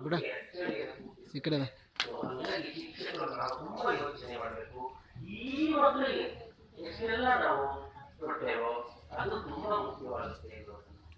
ಬಿಡ ಈ ಕಡೆ ಬಾ. ಹಾಗಾಗಿ ಶಿಕ್ಷಕರು ನಾವು ತುಂಬಾ ಯೋಚನೆ ಮಾಡಬೇಕು ಈ ಮಕ್ಕಳಿಗೆ ಎಷ್ಟೆಲ್ಲ ನಾವು ಕೊಡ್ತೇವೋ ಅದು ತುಂಬಾ ಮುಖ್ಯವಾಗುತ್ತೆ ಇದು.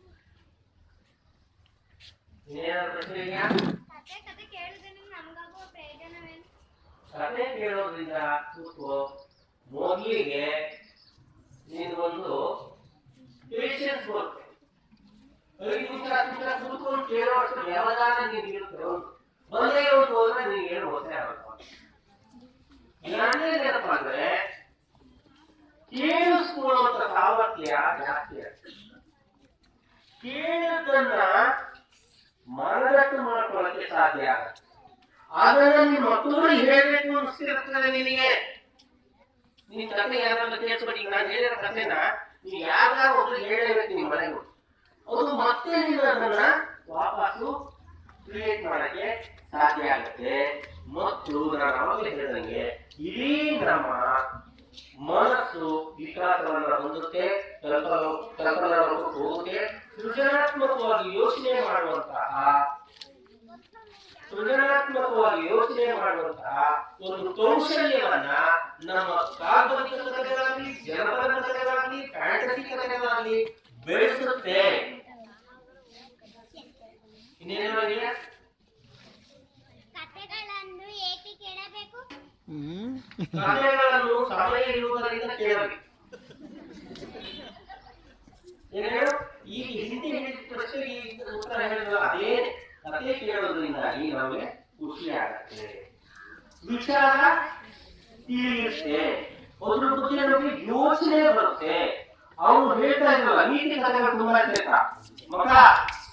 ಇನ್ನೇನಾದ್ರು ಪ್ರಶ್ನೆ ಇದೆಯಾ ಕತೆ ಕತೆ ಕೇಳಿದ್ರೆ ನಮಗಾಗುವ ಪ್ರಯೋಜನವೇನು ಕತೆ ಕೇಳೋದ್ರಿಂದ ಕೂತ್ಕೋ ಮೊದಲಿಗೆ ನಿನ್ಗೊಂದು ಪೇಷನ್ಸ್ ಬರುತ್ತೆ ಐದು ನಿಮಿಷ ಹತ್ತು ನಿಮಿಷ ಕೂತ್ಕೊಂಡು ಕೇಳೋಷ್ಟು ವ್ಯವಧಾನ ನಿನಗಿರುತ್ತೆ ಒಂದು ಒಂದೇ ಒಂದು ಹೋದ್ರೆ ನಿನಗೆ ಏನು ಗೊತ್ತೇ ಆಗಲ್ಲ ಎರಡನೇದೇನಪ್ಪ ಅಂದ್ರೆ ಕೇಳಿಸ್ಕೊಳ್ಳುವಂತ ಸಾಮರ್ಥ್ಯ ಜಾಸ್ತಿ ಆಗುತ್ತೆ ಕೇಳಿದ್ದನ್ನ ಮನದಟ್ಟು ಮಾಡ್ಕೊಳ್ಳಕ್ಕೆ ಸಾಧ್ಯ ಆಗುತ್ತೆ ಅದನ್ನ ನೀನ್ ಮತ್ತೊಬ್ಬರಿಗೆ ಹೇಳ್ಬೇಕು ಅನಿಸ್ತಿರ್ತದೆ ನಿನಗೆ ನಿನ್ ಕತೆ ಯಾರಾದ್ರೂ ಕೇಳಿಸ್ಬಿಟ್ಟು ಈಗ ನಾನು ಹೇಳಿರೋ ಕಥೆನ ನೀವು ಯಾರಿಗಾರು ಒಬ್ರಿಗೆ ಹೇಳಬೇಕು ನಿಮ್ಮ ಮನೆಗೆ ಅದು ಮತ್ತೆ ನೀನು ಅದನ್ನ ವಾಪಸ್ಸು ಕ್ರಿಯೇಟ್ ಮಾಡಕ್ಕೆ ಸಾಧ್ಯ ಆಗುತ್ತೆ ಮತ್ತು ನಾನು ಅವಾಗಲೇ ಹೇಳಿದಂಗೆ ಇಡೀ ನಮ್ಮ ಮನಸ್ಸು ವಿಕಾಸವನ್ನ ಹೊಂದುತ್ತೆ ಕಲ್ಪನ ಕಲ್ಪನಾ ಲೋಕಕ್ಕೆ ಹೋಗುತ್ತೆ ಸೃಜನಾತ್ಮಕವಾಗಿ ಯೋಚನೆ ಮಾಡುವಂತಹ ಸೃಜನಾತ್ಮಕವಾಗಿ ಯೋಚನೆ ಮಾಡುವಂತಹ ಒಂದು ಕೌಶಲ್ಯವನ್ನ ನಮ್ಮ ಕಾಲ್ಪನಿಕ ಕಥೆಗಳಾಗಲಿ ಜನಪದ ಕಥೆಗಳಾಗಲಿ ಫ್ಯಾಂಟಸಿ ಕಥೆಗಳಾಗಲಿ ಬೆಳೆಸುತ್ತೆ ಇನ್ನೇನೇನೋ ಇದೆಯಾ ಕತೆಗಳನ್ನು ಏಕೆ ಕೇಳಬೇಕು ಹ್ಮ್ ಕಥೆಗಳನ್ನು ಸಮಯ ಇರುವುದರಿಂದ ಕೇಳಬೇಕು ಏನು ಹೇಳು ಈಗ ಹಿಂದೆ ಹೇಳಿದ ಪ್ರಶ್ನೆಗೆ ಈಗ ಉತ್ತರ ಹೇಳಿದ್ರು ಅದೇ ಕಥೆ ಕೇಳೋದ್ರಿಂದಾಗಿ ನಮಗೆ ಖುಷಿ ಆಗತ್ತೆ ವಿಚಾರ ತಿಳಿಯುತ್ತೆ ಅದ್ರ ಬಗ್ಗೆ ನಮಗೆ ಯೋಚನೆ ಬರುತ್ತೆ ಅವ್ರು ಹೇಳ್ತಾ ಇದ್ರಲ್ಲ ನೀತಿ ಕಥೆಗಳು ತುಂಬಾ ಶ್ರೇಷ್ಠ ಮಕ್ಕಳ